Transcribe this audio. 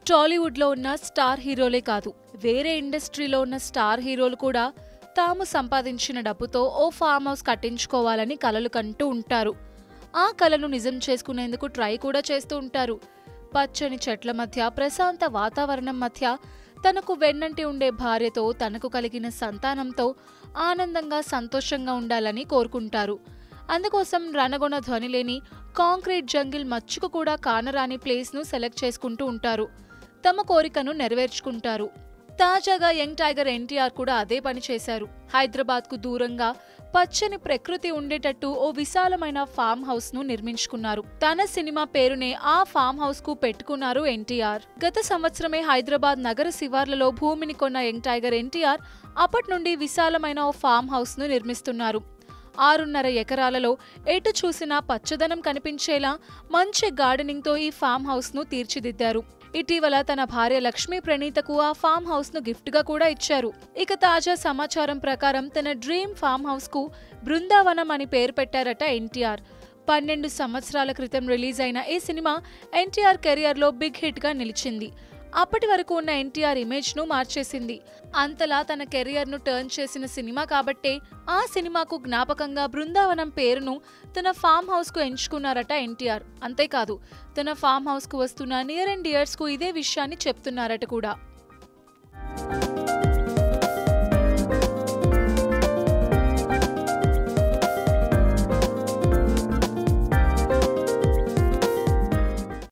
టాలీవుడ్లో ఉన్న స్టార్ హీరోలే కాదు వేరే ఇండస్ట్రీలో ఉన్న స్టార్ హీరోలు కూడా తాము సంపాదించిన డబ్బుతో ఓ ఫామ్ హౌస్ కట్టించుకోవాలని కలలు కంటూ ఉంటారు ఆ కలను నిజం చేసుకునేందుకు ట్రై కూడా చేస్తూ ఉంటారు పచ్చని చెట్ల మధ్య ప్రశాంత వాతావరణం మధ్య తనకు వెన్నంటి ఉండే భార్యతో తనకు కలిగిన సంతానంతో ఆనందంగా సంతోషంగా ఉండాలని కోరుకుంటారు అందుకోసం రణగొణ ధ్వని లేని కాంక్రీట్ జంగిల్ మచ్చుకు కూడా కానరాని ప్లేస్ను సెలెక్ట్ చేసుకుంటూ ఉంటారు తమ కోరికను నెరవేర్చుకుంటారు తాజాగా యంగ్ టైగర్ ఎన్టీఆర్ కూడా అదే పని చేశారు హైదరాబాద్ కు దూరంగా పచ్చని ప్రకృతి ఉండేటట్టు ఓ విశాలమైన ఫామ్ హౌస్ ను నిర్మించుకున్నారు తన సినిమా పేరునే ఆ ఫామ్ హౌస్ కు పెట్టుకున్నారు ఎన్టీఆర్ గత సంవత్సరమే హైదరాబాద్ నగర శివార్లలో భూమిని కొన్న యంగ్ టైగర్ ఎన్టీఆర్ అప్పటి నుండి విశాలమైన ఓ ఫామ్ హౌస్ ను నిర్మిస్తున్నారు ఆరున్నర ఎకరాలలో ఎటు చూసినా పచ్చదనం కనిపించేలా మంచి గార్డెనింగ్ తో ఈ ఫామ్ హౌస్ ను తీర్చిదిద్దారు ఇటీవల తన భార్య లక్ష్మీ ప్రణీతకు ఆ ఫామ్ హౌస్ ను గిఫ్ట్ గా కూడా ఇచ్చారు ఇక తాజా సమాచారం ప్రకారం తన డ్రీమ్ ఫామ్ హౌస్ కు బృందావనం అని పేరు పెట్టారట ఎన్టీఆర్ పన్నెండు సంవత్సరాల క్రితం రిలీజ్ అయిన ఈ సినిమా ఎన్టీఆర్ కెరియర్ లో బిగ్ హిట్ గా నిలిచింది అప్పటి వరకు ఉన్న ఎన్టీఆర్ ఇమేజ్ ను మార్చేసింది అంతలా తన కెరియర్ ను టర్న్ చేసిన సినిమా కాబట్టే ఆ సినిమాకు జ్ఞాపకంగా బృందావనం పేరును తన ఫామ్ హౌస్ కు ఎంచుకున్నారట ఎన్టీఆర్ అంతేకాదు తన ఫామ్ హౌస్ కు వస్తున్న నియర్ అండ్ ఇయర్స్ కు ఇదే విషయాన్ని చెప్తున్నారట కూడా